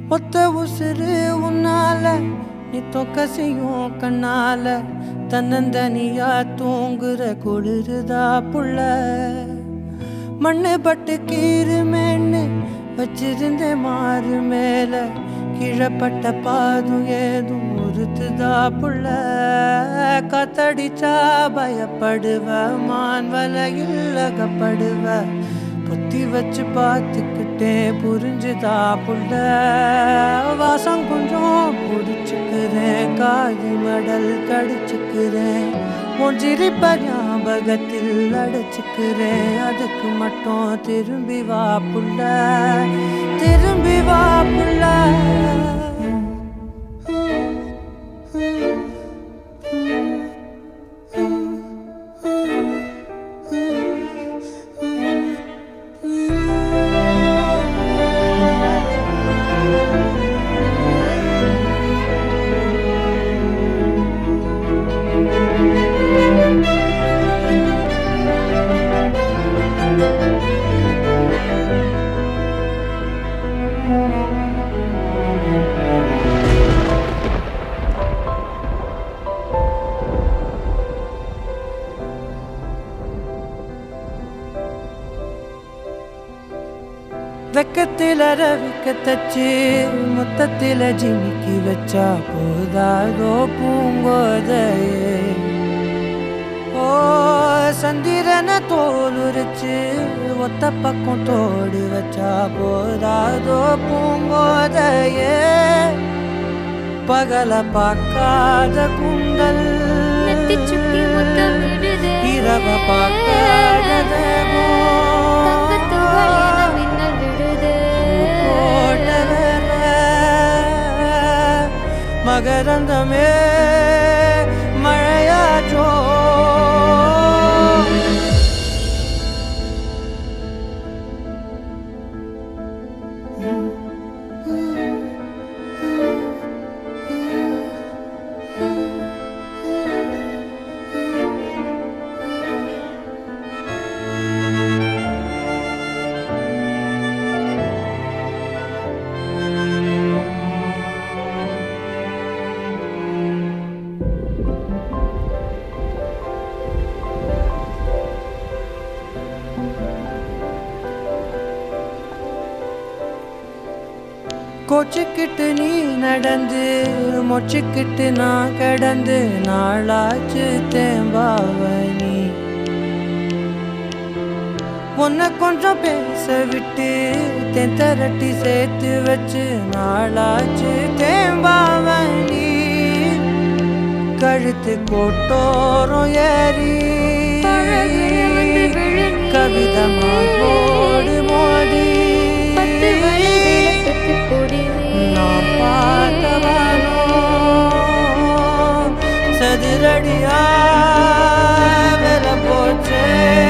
ஒத்த உசுறு உன்னால நீ தொக்கசையும் கண்ணால தன்னந்தனியா தூங்குற குளிருதா புள்ள மண்ணு பட்டு கீருமேன்னு வச்சிருந்த மாறு மேல கீழப்பட்ட பாதும் ஏதும் உறுத்துதா புள்ள காத்தடிச்சா பயப்படுவ மான் வலையில் அகப்படுவ புத்தி வச்சு பார்த்துக்கிட்டே புரிஞ்சுதா புள்ள வாசம் கொஞ்சம் பிடிச்சுக்கிறேன் காதி மடல் கடிச்சுக்கிறேன் உன் சிரிப்ப ஞாபகத்தில் அடைச்சுக்கிறேன் அதுக்கு மட்டும் திரும்பி வா புள்ள திரும்பி வா புள்ள வெக்கத்தில ரவிக்க தச்சு மொத்தத்தில ஜிமிக்கி வச்சா போதாதோ பூங்கோதையே ஓ சந்திரன தோலுரிச்சு ஒத்த பக்கம் தோடு வச்சா போதாதோ பூங்கோதையே பகல பார்க்காத குண்டல் நெத்திச் சுட்டி முத்தமிடுதே. இரவ பார்க்காத தேவம். தங்கத்துகள் என மின்னல் விடுதே. கோட்டவர மகரந்தமே மழையாற்றோ கோச்சுக்கிட்டு நீ நடந்து மொச்சுக்கிட்டு நான் கடந்து நாளாச்சு தேம்பாவனி உன்னை கொஞ்சம் பேச விட்டு தென் திரட்டி சேர்த்து வச்சு நாளாச்சு தேம்பாவனி கழுத்து கோட்டோரம் ஏறி பழகிய வந்து விழு நீ. கவிதமா போடு மோதி பத்து வழி விளக்கத்துப் பொடி நீ. நான் பார்த்தவனோ சதுரடியா வில போச்சே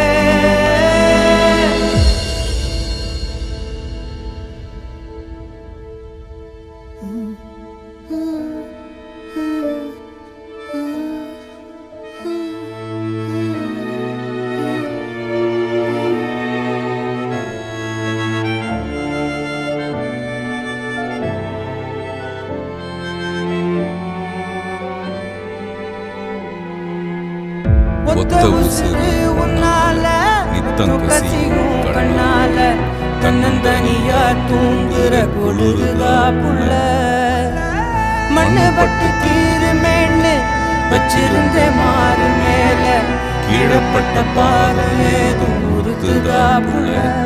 ஒத்த உசுறு உன்னால நித்தம் கசியும் கண்ணால தன்னந்தனியா தூங்குற குளிருதா புள்ள மண்ணு பட்டு கீறு மேன்னு வச்சிருந்த மாறு மேல கீழப்பட்ட பாரு ஏதும் உறுத்துதா புள்ள